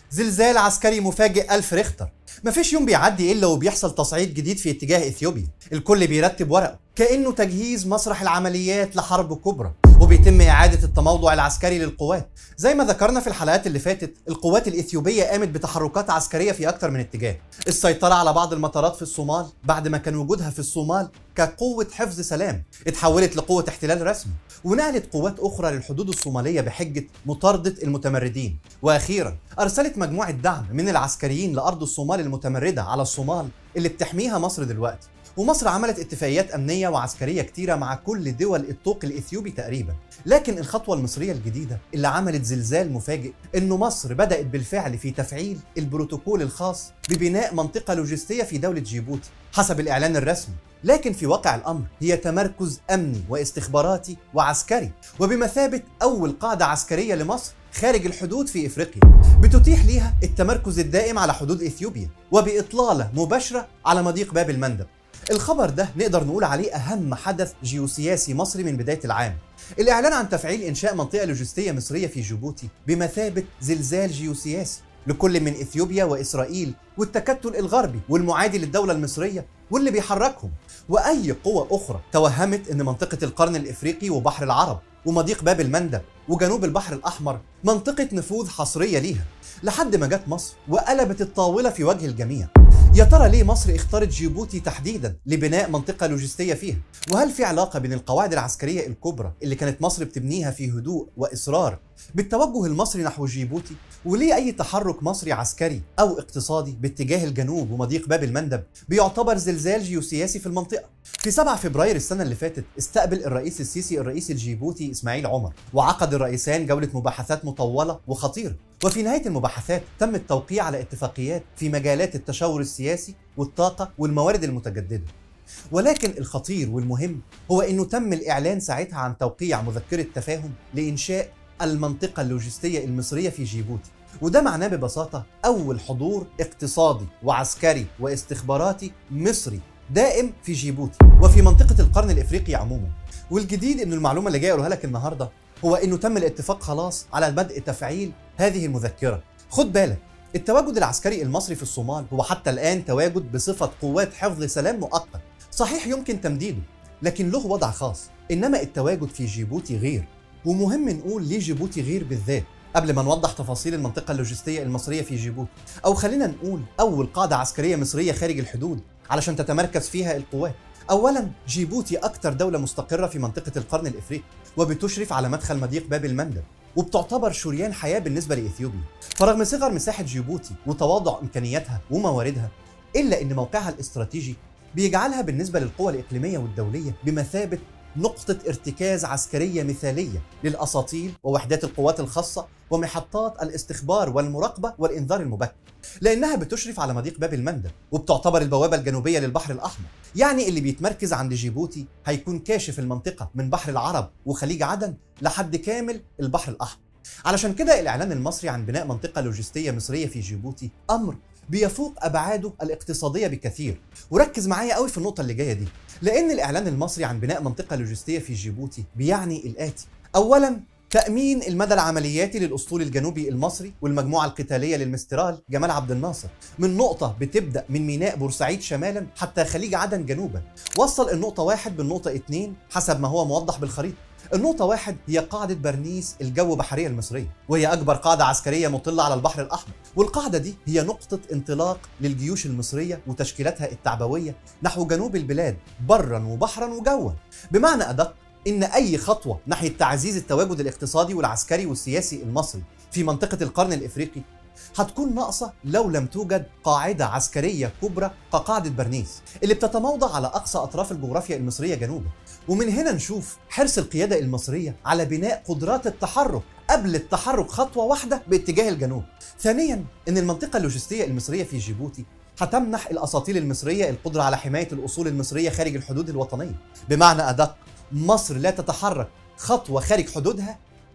زلزال عسكري مفاجئ ألف ريختر مفيش يوم بيعدي إلا وبيحصل تصعيد جديد في اتجاه إثيوبيا الكل بيرتب ورقه كأنه تجهيز مسرح العمليات لحرب كبرى وبيتم إعادة التموضع العسكري للقوات زي ما ذكرنا في الحلقات اللي فاتت القوات الإثيوبية قامت بتحركات عسكرية في أكتر من اتجاه السيطرة على بعض المطارات في الصومال بعد ما كان وجودها في الصومال كقوة حفظ سلام اتحولت لقوة احتلال رسمي ونقلت قوات أخرى للحدود الصومالية بحجة مطاردة المتمردين وأخيرا أرسلت مجموعة دعم من العسكريين لأرض الصومال المتمردة على الصومال اللي بتحميها مصر دلوقتي ومصر عملت اتفاقيات أمنية وعسكرية كتيرة مع كل دول الطوق الإثيوبي تقريبا لكن الخطوة المصرية الجديدة اللي عملت زلزال مفاجئ إنه مصر بدأت بالفعل في تفعيل البروتوكول الخاص ببناء منطقة لوجستية في دولة جيبوتي حسب الإعلان الرسمي لكن في واقع الأمر هي تمركز أمني واستخباراتي وعسكري وبمثابة أول قاعدة عسكرية لمصر خارج الحدود في افريقيا بتتيح ليها التمركز الدائم على حدود اثيوبيا وباطلاله مباشره على مضيق باب المندب الخبر ده نقدر نقول عليه اهم حدث جيوسياسي مصري من بدايه العام الاعلان عن تفعيل انشاء منطقه لوجستيه مصريه في جيبوتي بمثابه زلزال جيوسياسي لكل من اثيوبيا واسرائيل والتكتل الغربي والمعادي للدوله المصريه واللي بيحركهم واي قوه اخرى توهمت ان منطقه القرن الافريقي وبحر العرب ومضيق باب المندب وجنوب البحر الاحمر منطقه نفوذ حصريه ليها لحد ما جت مصر وقلبت الطاوله في وجه الجميع يا ترى ليه مصر اختارت جيبوتي تحديدا لبناء منطقه لوجستيه فيها وهل في علاقه بين القواعد العسكريه الكبرى اللي كانت مصر بتبنيها في هدوء واصرار بالتوجه المصري نحو جيبوتي وليه اي تحرك مصري عسكري او اقتصادي باتجاه الجنوب ومضيق باب المندب بيعتبر زلزال جيوسياسي في المنطقه في 7 فبراير السنه اللي فاتت استقبل الرئيس السيسي الرئيس الجيبوتي اسماعيل عمر وعقد الرئيسان جوله مباحثات مطوله وخطيره وفي نهايه المباحثات تم التوقيع على اتفاقيات في مجالات التشاور السياسي والطاقه والموارد المتجدده ولكن الخطير والمهم هو انه تم الاعلان ساعتها عن توقيع مذكره تفاهم لانشاء المنطقه اللوجستيه المصريه في جيبوتي وده معناه ببساطه اول حضور اقتصادي وعسكري واستخباراتي مصري دائم في جيبوتي وفي منطقه القرن الافريقي عموما والجديد انه المعلومه اللي جاي اقولها لك النهارده هو انه تم الاتفاق خلاص على بدء تفعيل هذه المذكره خد بالك التواجد العسكري المصري في الصومال هو حتى الان تواجد بصفه قوات حفظ سلام مؤقت صحيح يمكن تمديده لكن له وضع خاص انما التواجد في جيبوتي غير ومهم نقول ليه جيبوتي غير بالذات قبل ما نوضح تفاصيل المنطقة اللوجستية المصرية في جيبوتي أو خلينا نقول أول قاعدة عسكرية مصرية خارج الحدود علشان تتمركز فيها القوات أولا جيبوتي أكثر دولة مستقرة في منطقة القرن الإفريقي وبتشرف على مدخل مضيق باب المندب وبتعتبر شريان حياة بالنسبة لإثيوبيا فرغم صغر مساحة جيبوتي وتواضع إمكانياتها ومواردها إلا أن موقعها الاستراتيجي بيجعلها بالنسبة للقوى الإقليمية والدولية بمثابة نقطة ارتكاز عسكرية مثالية للأساطيل ووحدات القوات الخاصة ومحطات الاستخبار والمراقبة والإنذار المبكر لأنها بتشرف على مضيق باب المندب وبتعتبر البوابة الجنوبية للبحر الأحمر يعني اللي بيتمركز عند جيبوتي هيكون كاشف المنطقة من بحر العرب وخليج عدن لحد كامل البحر الأحمر علشان كده الإعلان المصري عن بناء منطقة لوجستية مصرية في جيبوتي أمر بيفوق ابعاده الاقتصاديه بكثير وركز معايا قوي في النقطه اللي جايه دي لان الاعلان المصري عن بناء منطقه لوجستيه في جيبوتي بيعني الاتي اولا تأمين المدى العملياتي للأسطول الجنوبي المصري والمجموعة القتالية للمسترال جمال عبد الناصر من نقطة بتبدأ من ميناء بورسعيد شمالا حتى خليج عدن جنوبا وصل النقطة واحد بالنقطة اتنين حسب ما هو موضح بالخريطة النقطة واحد هي قاعدة برنيس الجو بحرية المصرية وهي أكبر قاعدة عسكرية مطلة على البحر الأحمر والقاعدة دي هي نقطة انطلاق للجيوش المصرية وتشكيلاتها التعبوية نحو جنوب البلاد برا وبحرا وجوا بمعنى أدق إن أي خطوة ناحية تعزيز التواجد الاقتصادي والعسكري والسياسي المصري في منطقة القرن الإفريقي هتكون ناقصة لو لم توجد قاعدة عسكرية كبرى كقاعدة برنيس اللي بتتموضع على أقصى أطراف الجغرافيا المصرية جنوبا ومن هنا نشوف حرص القيادة المصرية على بناء قدرات التحرك قبل التحرك خطوة واحدة باتجاه الجنوب ثانيا أن المنطقة اللوجستية المصرية في جيبوتي هتمنح الأساطيل المصرية القدرة على حماية الأصول المصرية خارج الحدود الوطنية بمعنى أدق مصر لا تتحرك خطوة خارج حدودها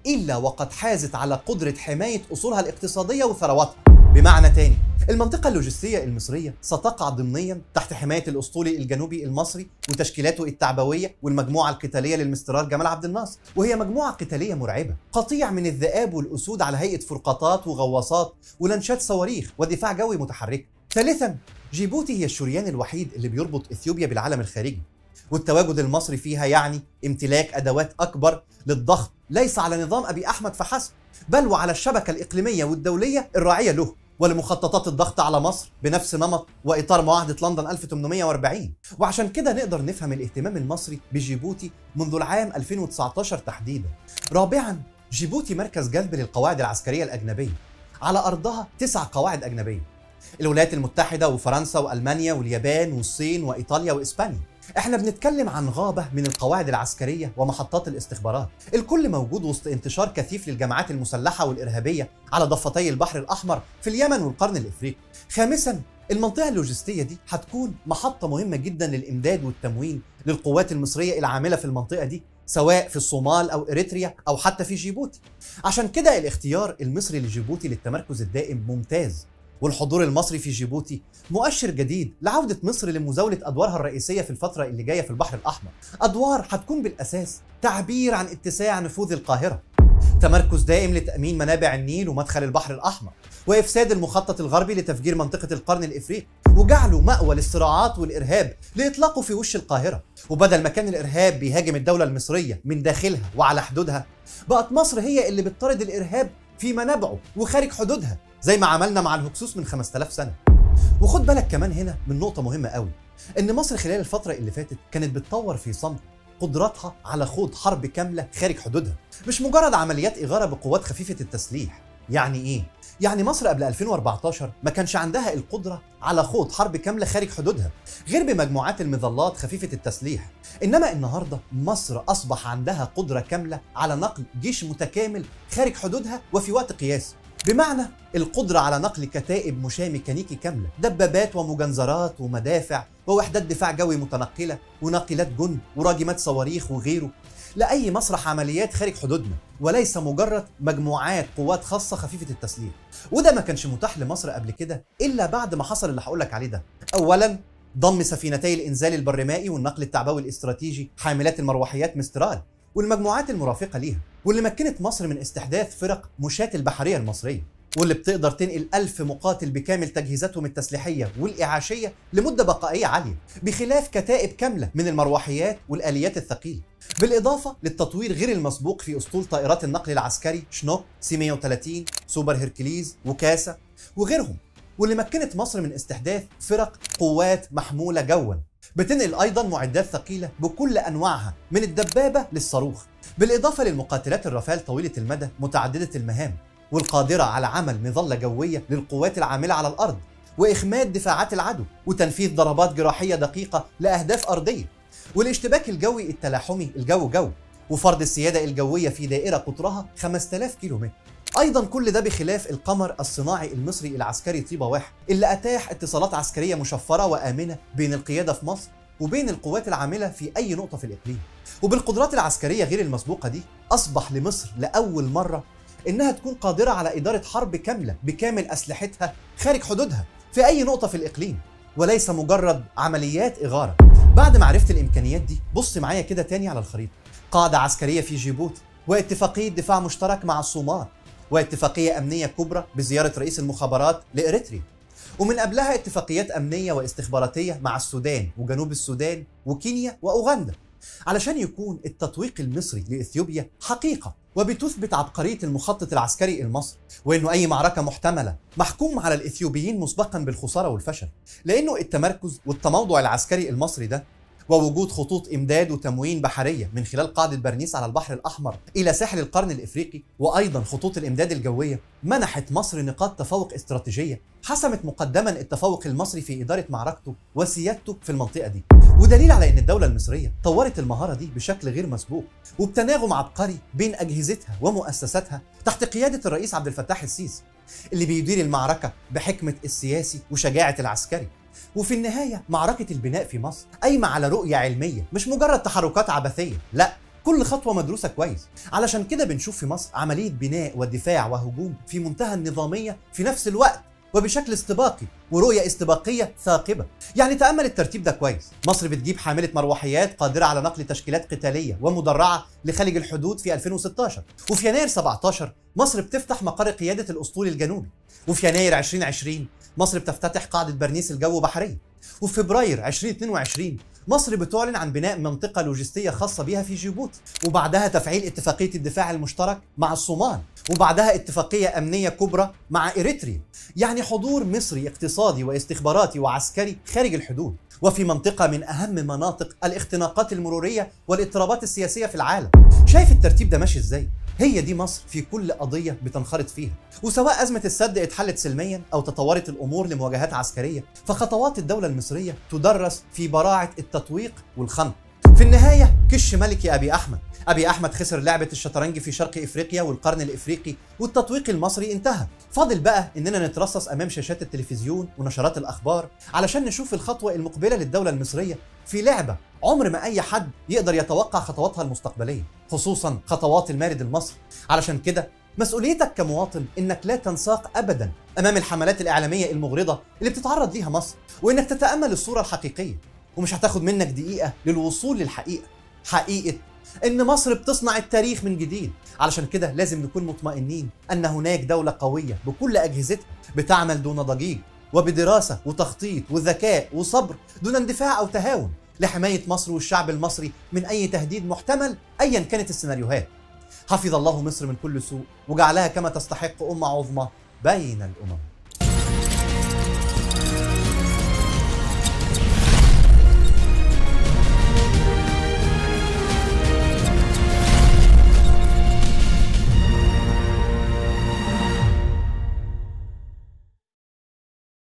إلا وقد حازت على قدرة حماية أصولها الاقتصادية وثرواتها بمعنى تاني المنطقة اللوجستية المصرية ستقع ضمنيا تحت حماية الأسطولي الجنوبي المصري وتشكيلاته التعبوية والمجموعة القتالية للمسترار جمال عبد الناصر وهي مجموعة قتالية مرعبة قطيع من الذئاب والأسود على هيئة فرقاطات وغواصات ولانشات صواريخ ودفاع جوي متحركة ثالثا جيبوتي هي الشريان الوحيد اللي بيربط إثيوبيا بالعالم الخارجي والتواجد المصري فيها يعني امتلاك ادوات اكبر للضغط ليس على نظام ابي احمد فحسب بل وعلى الشبكه الاقليميه والدوليه الراعيه له ولمخططات الضغط على مصر بنفس نمط واطار معاهده لندن 1840 وعشان كده نقدر نفهم الاهتمام المصري بجيبوتي منذ العام 2019 تحديدا رابعا جيبوتي مركز جذب للقواعد العسكريه الاجنبيه على ارضها تسع قواعد اجنبيه الولايات المتحده وفرنسا والمانيا واليابان والصين وايطاليا واسبانيا احنا بنتكلم عن غابة من القواعد العسكرية ومحطات الاستخبارات الكل موجود وسط انتشار كثيف للجماعات المسلحة والإرهابية على ضفتي البحر الأحمر في اليمن والقرن الإفريقي خامسا المنطقة اللوجستية دي هتكون محطة مهمة جدا للإمداد والتموين للقوات المصرية العاملة في المنطقة دي سواء في الصومال أو إريتريا أو حتى في جيبوتي عشان كده الاختيار المصري لجيبوتي للتمركز الدائم ممتاز والحضور المصري في جيبوتي مؤشر جديد لعودة مصر لمزاولة أدوارها الرئيسية في الفترة اللي جاية في البحر الأحمر أدوار هتكون بالأساس تعبير عن اتساع نفوذ القاهرة تمركز دائم لتأمين منابع النيل ومدخل البحر الأحمر وإفساد المخطط الغربي لتفجير منطقة القرن الإفريقي وجعله مأوى للصراعات والإرهاب لإطلاقه في وش القاهرة وبدل ما كان الإرهاب بيهاجم الدولة المصرية من داخلها وعلى حدودها بقت مصر هي اللي بتطرد الإرهاب في منابعه وخارج حدودها زي ما عملنا مع الهكسوس من 5000 سنة وخد بالك كمان هنا من نقطة مهمة قوي إن مصر خلال الفترة اللي فاتت كانت بتطور في صمت قدراتها على خوض حرب كاملة خارج حدودها مش مجرد عمليات إغارة بقوات خفيفة التسليح يعني إيه؟ يعني مصر قبل 2014 ما كانش عندها القدرة على خوض حرب كاملة خارج حدودها غير بمجموعات المظلات خفيفة التسليح إنما النهاردة مصر أصبح عندها قدرة كاملة على نقل جيش متكامل خارج حدودها وفي وقت قياسي بمعنى القدرة على نقل كتائب مشاة ميكانيكي كاملة دبابات ومجنزرات ومدافع ووحدات دفاع جوي متنقلة وناقلات جند وراجمات صواريخ وغيره لأي مسرح عمليات خارج حدودنا وليس مجرد مجموعات قوات خاصة خفيفة التسليح وده ما كانش متاح لمصر قبل كده إلا بعد ما حصل اللي هقولك عليه ده أولا ضم سفينتي الإنزال البرمائي والنقل التعبوي الاستراتيجي حاملات المروحيات مسترال والمجموعات المرافقة ليها واللي مكنت مصر من استحداث فرق مشاة البحرية المصرية واللي بتقدر تنقل ألف مقاتل بكامل تجهيزاتهم التسليحية والإعاشية لمدة بقائية عالية بخلاف كتائب كاملة من المروحيات والآليات الثقيلة بالإضافة للتطوير غير المسبوق في أسطول طائرات النقل العسكري شنوك سي 130 سوبر هيركليز وكاسا وغيرهم واللي مكنت مصر من استحداث فرق قوات محمولة جوا بتنقل أيضا معدات ثقيلة بكل أنواعها من الدبابة للصاروخ بالإضافة للمقاتلات الرافال طويلة المدى متعددة المهام والقادرة على عمل مظلة جوية للقوات العاملة على الأرض وإخماد دفاعات العدو وتنفيذ ضربات جراحية دقيقة لأهداف أرضية والاشتباك الجوي التلاحمي الجو جو وفرض السيادة الجوية في دائرة قطرها 5000 كيلومتر ايضا كل ده بخلاف القمر الصناعي المصري العسكري طيبه واحد اللي اتاح اتصالات عسكريه مشفره وامنه بين القياده في مصر وبين القوات العامله في اي نقطه في الاقليم وبالقدرات العسكريه غير المسبوقه دي اصبح لمصر لاول مره انها تكون قادره على اداره حرب كامله بكامل اسلحتها خارج حدودها في اي نقطه في الاقليم وليس مجرد عمليات اغاره بعد ما عرفت الامكانيات دي بص معايا كده تاني على الخريطه قاعده عسكريه في جيبوتي واتفاقيه دفاع مشترك مع الصومال واتفاقيه امنيه كبرى بزياره رئيس المخابرات لاريتريا ومن قبلها اتفاقيات امنيه واستخباراتيه مع السودان وجنوب السودان وكينيا واوغندا علشان يكون التطويق المصري لاثيوبيا حقيقه وبتثبت عبقريه المخطط العسكري المصري وانه اي معركه محتمله محكوم على الاثيوبيين مسبقا بالخساره والفشل لانه التمركز والتموضع العسكري المصري ده ووجود خطوط امداد وتموين بحريه من خلال قاعده برنيس على البحر الاحمر الى ساحل القرن الافريقي وايضا خطوط الامداد الجويه منحت مصر نقاط تفوق استراتيجيه حسمت مقدما التفوق المصري في اداره معركته وسيادته في المنطقه دي ودليل على ان الدوله المصريه طورت المهاره دي بشكل غير مسبوق وبتناغم عبقري بين اجهزتها ومؤسساتها تحت قياده الرئيس عبد الفتاح السيسي اللي بيدير المعركه بحكمه السياسي وشجاعه العسكري وفي النهاية معركة البناء في مصر قايمة على رؤية علمية مش مجرد تحركات عبثية لا كل خطوه مدروسه كويس علشان كده بنشوف في مصر عمليه بناء ودفاع وهجوم في منتهى النظاميه في نفس الوقت وبشكل استباقي ورؤية استباقية ثاقبة يعني تأمل الترتيب ده كويس مصر بتجيب حاملة مروحيات قادرة على نقل تشكيلات قتالية ومدرعة لخارج الحدود في 2016 وفي يناير 17 مصر بتفتح مقر قيادة الأسطول الجنوبي وفي يناير 2020 مصر بتفتتح قاعدة برنيس الجو بحرية وفي فبراير 2022 مصر بتعلن عن بناء منطقة لوجستية خاصة بها في جيبوتي وبعدها تفعيل اتفاقية الدفاع المشترك مع الصومال وبعدها اتفاقية أمنية كبرى مع إريتريا يعني حضور مصري اقتصادي واستخباراتي وعسكري خارج الحدود وفي منطقة من أهم مناطق الاختناقات المرورية والاضطرابات السياسية في العالم شايف الترتيب ده ماشي ازاي؟ هي دي مصر في كل قضية بتنخرط فيها وسواء أزمة السد اتحلت سلميا أو تطورت الأمور لمواجهات عسكرية فخطوات الدولة المصرية تدرس في براعة التطويق والخنق في النهاية كش ملكي أبي أحمد أبي أحمد خسر لعبة الشطرنج في شرق إفريقيا والقرن الإفريقي والتطويق المصري انتهى فاضل بقى إننا نترصص أمام شاشات التلفزيون ونشرات الأخبار علشان نشوف الخطوة المقبلة للدولة المصرية في لعبة عمر ما أي حد يقدر يتوقع خطواتها المستقبلية خصوصا خطوات المارد المصري علشان كده مسؤوليتك كمواطن انك لا تنساق ابدا امام الحملات الاعلاميه المغرضه اللي بتتعرض ليها مصر وانك تتامل الصوره الحقيقيه ومش هتاخد منك دقيقه للوصول للحقيقه حقيقه ان مصر بتصنع التاريخ من جديد علشان كده لازم نكون مطمئنين ان هناك دوله قويه بكل اجهزتها بتعمل دون ضجيج وبدراسه وتخطيط وذكاء وصبر دون اندفاع او تهاون لحمايه مصر والشعب المصري من اي تهديد محتمل ايا كانت السيناريوهات حفظ الله مصر من كل سوء وجعلها كما تستحق امه عظمى بين الامم